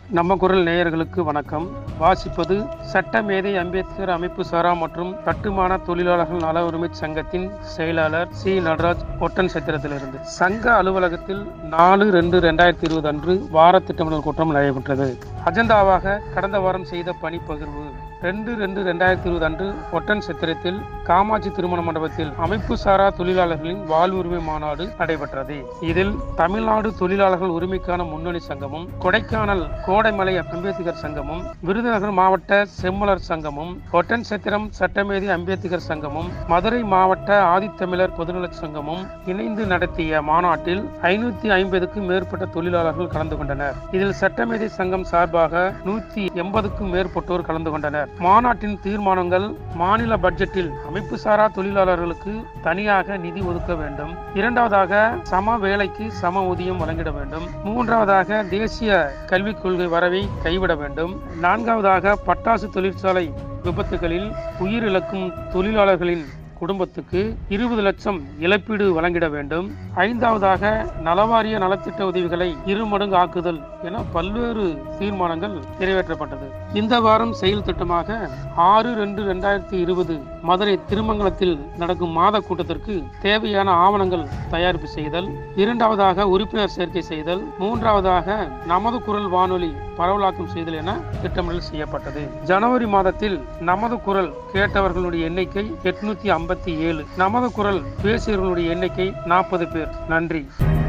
நம்ம குரல் நேயர்களுக்கு வணக்கம் வாசிப்பது சட்டமேதை அம்பேத்கர் அமைப்பு சாரா மற்றும் கட்டுமான தொழிலாளர்கள் நல உரிமை சங்கத்தின் செயலாளர் சி நடராஜ் ஒட்டன் சத்திரத்திலிருந்து சங்க அலுவலகத்தில் நாலு ரெண்டு ரெண்டாயிரத்தி இருபது அன்று வார திட்டமிடல் கூட்டம் நடைபெற்றது அஜெண்டாவாக கடந்த வாரம் செய்த பணிப்பகிர்வு ரெண்டு ரெண்டு ரெண்டாயிரத்தி இருபது அன்று ஒட்டன் சத்திரத்தில் காமாட்சி திருமண மண்டபத்தில் அமைப்பு சாரா தொழிலாளர்களின் வாழ்வுரிமை மாநாடு நடைபெற்றது இதில் தமிழ்நாடு தொழிலாளர்கள் உரிமைக்கான முன்னணி சங்கமும் கொடைக்கானல் கோடைமலை அம்பேத்கர் சங்கமும் விருதுநகர் மாவட்ட செம்மலர் சங்கமும் ஒட்டன் சத்திரம் சட்டமேதி அம்பேத்கர் சங்கமும் மதுரை மாவட்ட ஆதித்தமிழர் பொதுநலச் சங்கமும் இணைந்து நடத்திய மாநாட்டில் ஐநூத்தி ஐம்பதுக்கும் மேற்பட்ட தொழிலாளர்கள் கலந்து கொண்டனர் இதில் சட்டமேதை சங்கம் சார்பாக நூத்தி எண்பதுக்கும் மேற்பட்டோர் கலந்து கொண்டனர் மாநாட்டின் தீர்மானங்கள் மாநில பட்ஜெட்டில் அமைப்பு சாரா தொழிலாளர்களுக்கு தனியாக நிதி ஒதுக்க வேண்டும் இரண்டாவதாக சம வேலைக்கு சம ஊதியம் வழங்கிட வேண்டும் மூன்றாவதாக தேசிய கல்விக் கொள்கை வரவை கைவிட வேண்டும் நான்காவதாக பட்டாசு தொழிற்சாலை விபத்துகளில் உயிரிழக்கும் தொழிலாளர்களின் குடும்பத்துக்கு இருபது லட்சம் இழப்பீடு வழங்கிட வேண்டும் ஐந்தாவதாக நலவாரிய நலத்திட்ட உதவிகளை இருமடங்கு ஆக்குதல் என பல்வேறு தீர்மானங்கள் நிறைவேற்றப்பட்டது இந்த வாரம் செயல் திட்டமாக ஆறு ரெண்டு ரெண்டாயிரத்தி இருபது மதுரை திருமங்கலத்தில் நடக்கும் மாத கூட்டத்திற்கு தேவையான ஆவணங்கள் தயாரிப்பு செய்தல் இரண்டாவதாக உறுப்பினர் சேர்க்கை செய்தல் மூன்றாவதாக நமது குரல் வானொலி பரவலாக்கம் செய்தல் என திட்டமிடல் செய்யப்பட்டது ஜனவரி மாதத்தில் நமது குரல் கேட்டவர்களுடைய எண்ணிக்கை எட்நூத்தி ஐம்பத்தி ஏழு நமது குரல் பேசியவர்களுடைய எண்ணிக்கை நாற்பது பேர் நன்றி